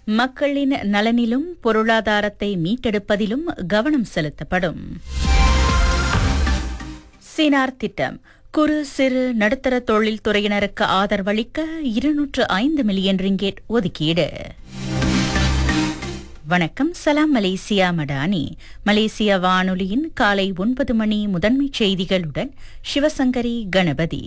மக்களின் நலனிலும் பொருளாதாரத்தை மீட்டெடுப்பதிலும் கவனம் செலுத்தப்படும் சினார் திட்டம் குறு சிறு நடுத்தர தொழில் துறையினருக்கு ஆதரவளிக்க இருநூற்று ஐந்து மில்லியன் ரிங்கெட் ஒதுக்கீடு வணக்கம் சலாம் மலேசியா மடானி மலேசிய வானொலியின் காலை ஒன்பது மணி முதன்மைச் செய்திகளுடன் சிவசங்கரி கணபதி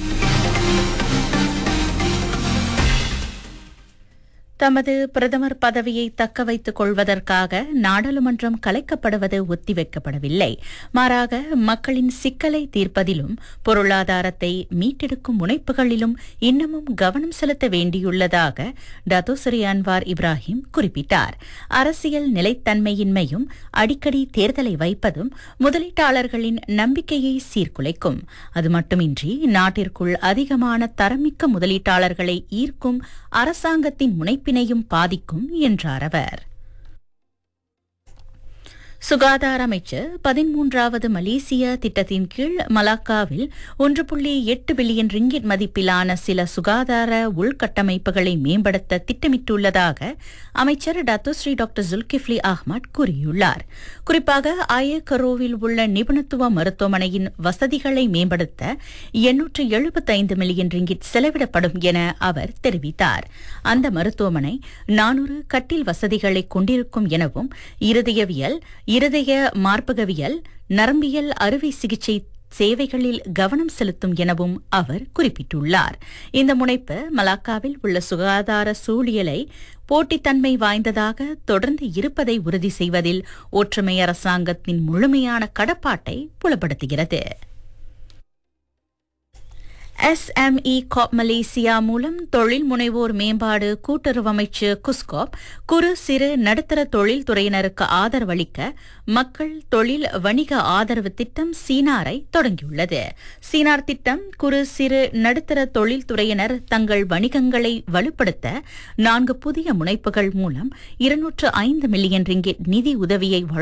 தமது பிரதமர் பதவியை தக்க வைத்துக் கொள்வதற்காக நாடாளுமன்றம் கலைக்கப்படுவது ஒத்திவைக்கப்படவில்லை மாறாக மக்களின் சிக்கலை தீர்ப்பதிலும் பொருளாதாரத்தை மீட்டெடுக்கும் முனைப்புகளிலும் இன்னமும் கவனம் செலுத்த வேண்டியுள்ளதாக டத்தோசரி அன்வார் இப்ராஹிம் குறிப்பிட்டார் அரசியல் நிலைத்தன்மையின்மையும் அடிக்கடி தேர்தலை வைப்பதும் முதலீட்டாளர்களின் நம்பிக்கையை சீர்குலைக்கும் அது மட்டுமின்றி நாட்டிற்குள் அதிகமான தரமிக்க முதலீட்டாளர்களை ஈர்க்கும் அரசாங்கத்தின் முனைப்பு அமைப்பினையும் பாதிக்கும் என்றார் அவர் சுகாதார அமைச்சர் பதிமூன்றாவது மலேசிய திட்டத்தின் கீழ் மலாக்காவில் ஒன்று புள்ளி எட்டு பில்லியன் ரிங்கிட் மதிப்பிலான சில சுகாதார உள்கட்டமைப்புகளை மேம்படுத்த திட்டமிட்டுள்ளதாக அமைச்சர் டத்துஸ்ரீ டாக்டர் ஜுல்கிஃப்லி அஹ்மத் கூறியுள்ளார் குறிப்பாக அயக்கரோவில் உள்ள நிபுணத்துவ மருத்துவமனையின் வசதிகளை மேம்படுத்த எண்ணூற்று எழுபத்தைந்து மில்லியன் ரிங்கிட் செலவிடப்படும் என அவர் தெரிவித்தார் அந்த மருத்துவமனை நானூறு கட்டில் வசதிகளை கொண்டிருக்கும் எனவும் இருதயவியல் இருதய மார்பகவியல் நரம்பியல் அறுவை சிகிச்சை சேவைகளில் கவனம் செலுத்தும் எனவும் அவர் குறிப்பிட்டுள்ளார் இந்த முனைப்பு மலாக்காவில் உள்ள சுகாதார சூழியலை போட்டித்தன்மை வாய்ந்ததாக தொடர்ந்து இருப்பதை உறுதி செய்வதில் ஒற்றுமை அரசாங்கத்தின் முழுமையான கடப்பாட்டை புலப்படுத்துகிறது எஸ்எம்இ காப் மலேசியா மூலம் தொழில் முனைவோர் மேம்பாடு கூட்டுறவு அமைச்சு குஸ்காப் குறு சிறு நடுத்தர தொழில் துறையினருக்கு ஆதரவளிக்க மக்கள் தொழில் வணிக ஆதரவு திட்டம் சீனாரை தொடங்கியுள்ளது சீனார் திட்டம் குறு சிறு நடுத்தர தொழில் துறையினர் தங்கள் வணிகங்களை வலுப்படுத்த நான்கு புதிய முனைப்புகள் மூலம் இருநூற்று ஐந்து மில்லியன் ரிங்கெட் நிதி உதவியை